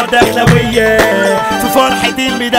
دخلوية في فرحة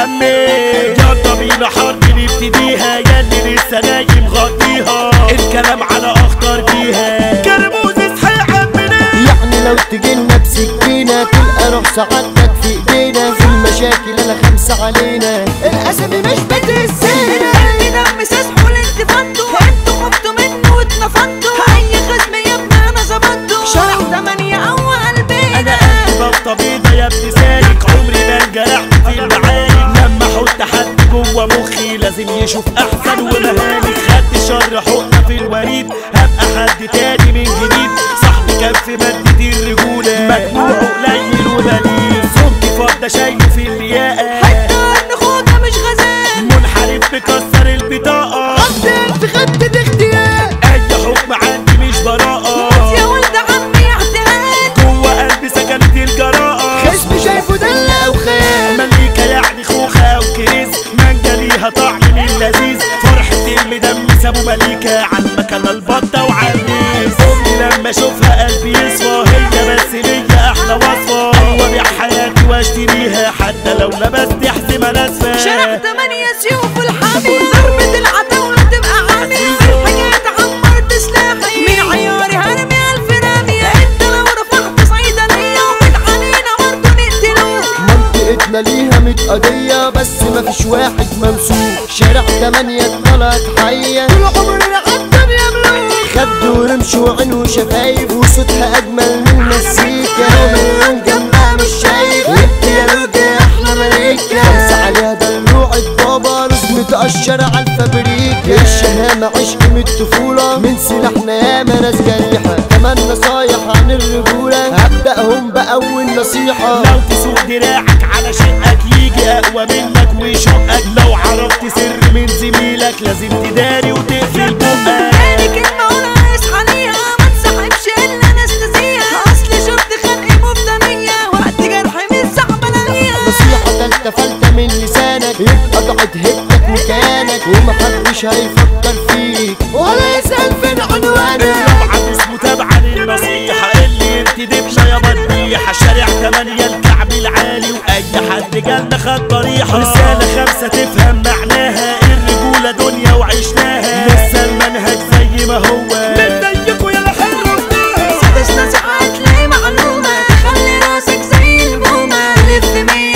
المدمر يلا بينا حرب نبتديها ياللي لسه نايم غطيها الكلام على اخطر بيها كرموز اصحى يا عمنا يعني لو تجينا بسكينة تلقى روح سعادتك في ايدينا في المشاكل انا خمسة علينا الاسد مش بتهزينا قلبي دم ساسحه اللي فانتو انتوا خفتوا منه واتنفضتوا اي خصم يا ابني انا ظبطته شارع تمانية اول قلبي انا قلبي بطه بيضه يا ابني سالك عمري ما انجرحت في المعارك لما احط حد جوه مخي لازم يشوف احسن ومهالك خدت شر حقنه في الوريد هبقى حد تاني من جديد صاحبي كان في مادة الرجولة مجموعه قليل وبليل صوتي فضة شايله في اللياقة حتى النخوضة مش غزال منحرف بكسر البطاقة قدم في خطة اختيار اي حكم عندي مش براءة يا ولد عمي اعتقاد جوه قلبي سكنت الجراءة خصم شايفه دلة وخيال مليكة يعني خوخة أو كريز مانجا ليها طعم من لذيذ فرحة المدمس أبو مليكة عالمكان البطة وعالنيس أمي لما أشوفها قلبي يصفى هي بس ليا أحلى وصفة أيوة بيع حياتي وأشتريها حتى لو لبست حزمة ناسفة شارع تمانية سيوف الحامية ضربة العتاولة تبقى عامية في الحكاية عمرت سلاحي من عياري هرمي ألف رامية انت لو رفعت صيدلية وقت علينا برضه نقتلوه منطقتنا ليها ميت قضية بس مفيش واحد ممسوك شارع تمانية طلعت حية طول عمرنا عالدنيا يملوك خد ورمش وعين وشفايف وصوتها أجمل من المزيكا ومن جنبها مش شايف انت يا لوجة أحلى ملايكة خمسة عليها دلوعة بابا رز متقشر على الفابريكا الشهامة عشق من الطفولة من سلاحنا ياما ناس جريحة كمان نصايح عن الرجولة هبدأهم بأول نصيحة لو تسوق دراعك على شقك يجي أقوى منك ويشقك لو عرفت سر من زميلك لازم تداري وتقفل بقك تاني كلمة قولها اصحى ليها ما تصاحبش الا ناس نسيها اصل شفت خلقي مفتنية وقت جرحي من صعب الاقيها نصيحة تالتة فلتة من لسانك يبقى ضاعت هبتك مكانك ومحدش هيفكر فيك ولا يسأل فين عنوانك الرابعة اسمه تابعة للنصيحة اللي ينتدب يا بطيحة شارع تمانية الكعب العالي وأي حد جالنا خد ضريحة رسالة خمسة تفهم معناها الرجولة دنيا وعشناها لسه المنهج زي ما هو من زيكوا يلا خرجناها سادس نصيحة هتلاقي معلومة تخلي راسك زي البومة تلف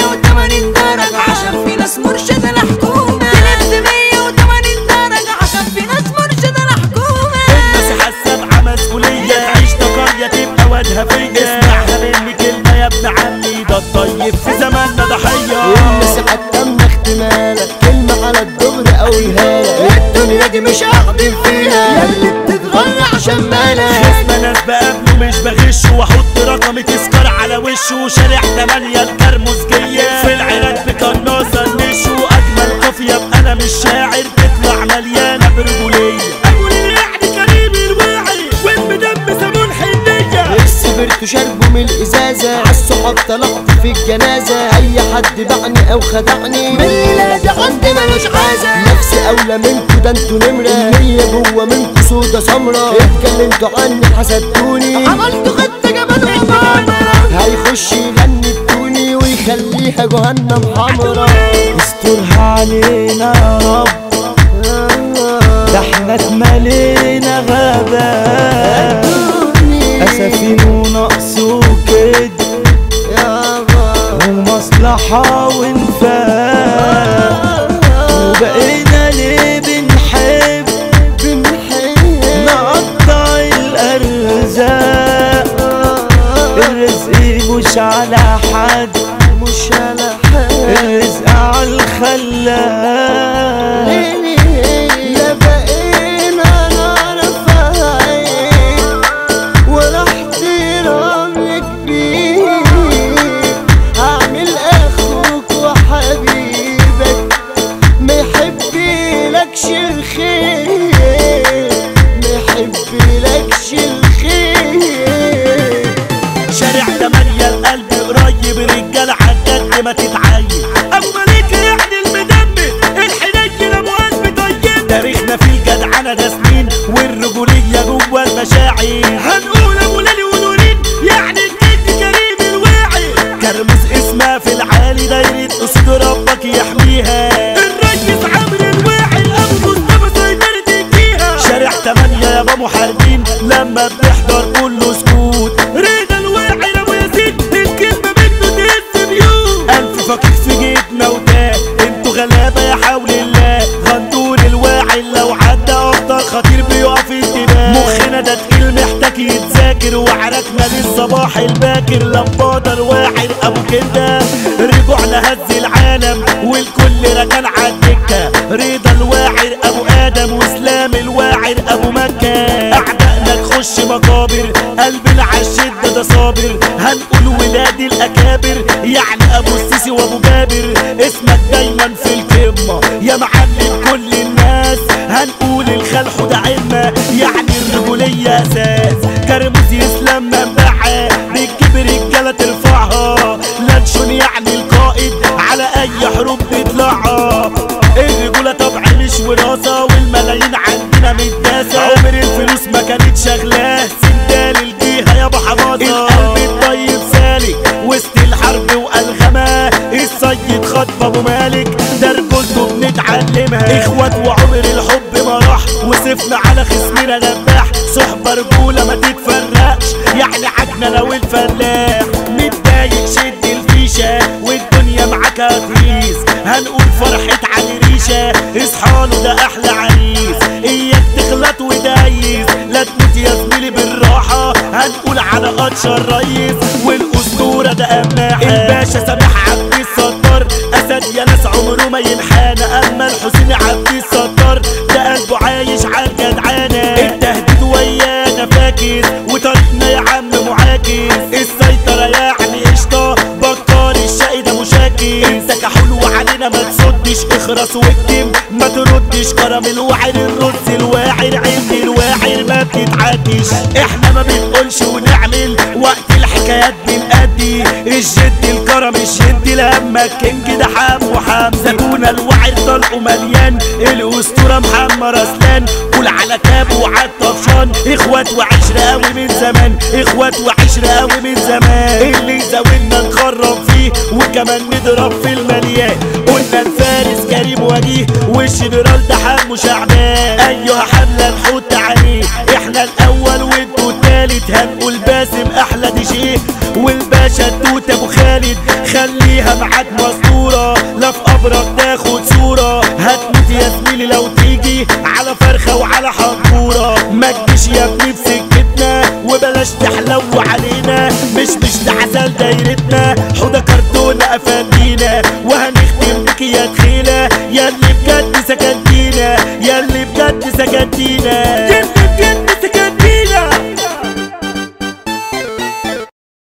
180 درجة عشان في ناس مرشدة لحكومة تلف 180 درجة عشان في ناس مرشدة لحكومة النصيحة السبعة مسؤولية تعيش قرية تبقى وجهة فيا اسمعها مني كلمة يا ابن عمي ده الطيب في زماننا ضحية النصيحة التامة اختمالك كلمة على الدغري أقولها لك الدنيا دي مش هخدم فيها ياللي بتتغر عشان مالك خصم ناس بقابله مش بغش واحط رقم تذكار على وشه شارع تمانية الكرموز جاية في العراق بقناصة النشو اجمل قافية ابقى انا مش شاعر تطلع مليانة برجولية ابو يعني كريم الواعي والمدمس ابو الحنية السبرت شربه من الازازه عالصحاب طلعت في الجنازه اي حد باعني او خدعني من ميلادي عندي ملوش عازه نفسي اولى منكو ده انتوا نمره النية جوه منكو سودا سمرا اتكلمتوا عني حسدتوني عملتوا خطه جبل عمارة هيخش يغني بتوني ويخليها جهنم حمرا استرها علينا يا رب ده احنا اتملينا غابات اسفين ونقص وكد ومصلحة وانفاق وبقينا ليه بنحب نقطع الارزاق الرزق مش على حد مش على حال الرزق على الخلاق لا بقينا نعرف عين ولا احترام كبير اعمل اخوك وحبيبك ما يحبلكش الخير ما يحبلكش الخير شارع تمانية القلب قريب رجال عالجد ما تتعين ابو مليك يعني المدمر الحنين ابو قلب طيب تاريخنا في الجدعنة ده سنين والرجولية جوه المشاعر هنقول ابو ليلي ونورين يعني الجد كريم الواعي كرمز اسم اسمها في العالي دايرة اسود ربك يحميها الريس عمرو الواعي ابو مصطفى سيطرة الجيهة شارع تمانية يابا محاربين لما بنحضر كله سكوت رضا الواعي ابو ياسين الكلمة منه تهز بيوت الف فقير في جيبنا وتاه انتوا غلابة يا حول الله غندور الواعي لو عدى افضل خطير بيقف انتباه مخنا ده تقيل محتاج يتذاكر وعركنا للصباح الباكر لمبادة الواحد ابو كده رجوعنا هز العالم والكل ركن عالدكة رضا الواعر ابو ادم واسلام الواعر ابو مكة اعدائنا تخش مقابر قلبنا عالشدة ده صابر هنقول ولاد الاكابر يعني ابو السيسي وابو جابر اسمك دايما في القمة يا معلم كل الناس هنقول الخلح ده عمة يعني الرجولية اساس كرموز يسلم منبعة بتجيب رجالة ترفعها لانشون يعني القائد على اي حروب بيطلعها الرجولة طبع مش وراثة والملايين عندنا متداسة عمر الفلوس ما كانت شغلاه سندال الجيهة يا ابو حماصة القلب الطيب سالك وسط الحرب والغمة السيد خطب ابو مالك ده رجولته بنتعلمها اخوات وعمر الحب ما راح وصفنا على خصمنا نباح صحبة رجولة ما تتفرقش يعني عجنا لو الفلاح متضايق شد الفيشة والدنيا معاك هتهيس هنقول فرحة علي ريشة اصحاله ده احلى عريس اياك تغلط ودايس لا تموت يا زميلي بالراحة هنقول على اشهر ريس والاسطورة ده اماحة الباشا سامح عبد الستار اسد يا ناس عمره ما ينحنى اما الحسين عبد الستار ده قلبه عايش عالجدعانة التهديد ويانا فاكس وطريقنا يا عم معاكس السيطرة يعني قشطة بكار الشقي ده مشاكس انت كحول وعلينا ما تصدش اخرس واكتم ما تردش كرم الوعر الرز الواعر عند الواعر ما بتتعدش احنا ما بنقولش ونعمل وقت الحكايات بنأدي الجد الكرم الجد لما الكينج ده حمو حمزة كونا الوعر طلقه مليان الاسطورة محمد رسلان قول على كاب وعلى الطفشان اخوات وعشرة قوي من زمان اخوات وعشرة قوي من زمان اللي زاولنا نخرب فيه وكمان نضرب في المليان قلنا الفارس كريم وجيه والجنرال ده حمو شعبان ايها حملة نحط عليه احنا الاول وانتوا التالت هنقول باسم احلى دي شيء والباشا التوت ابو خالد خليها معاك مسطورة لا في قبرك تاخد صورة هتموت يا زميلي لو تيجي على فرخة وعلى حنطورة ما تجيش يا ابني في سكتنا وبلاش تحلو علينا مش مش تعسل دايرتنا حوضة كرتونة افندينا وهنختم بك يا تخيلة يا اللي بجد سكنتينا يا اللي بجد سكنتينا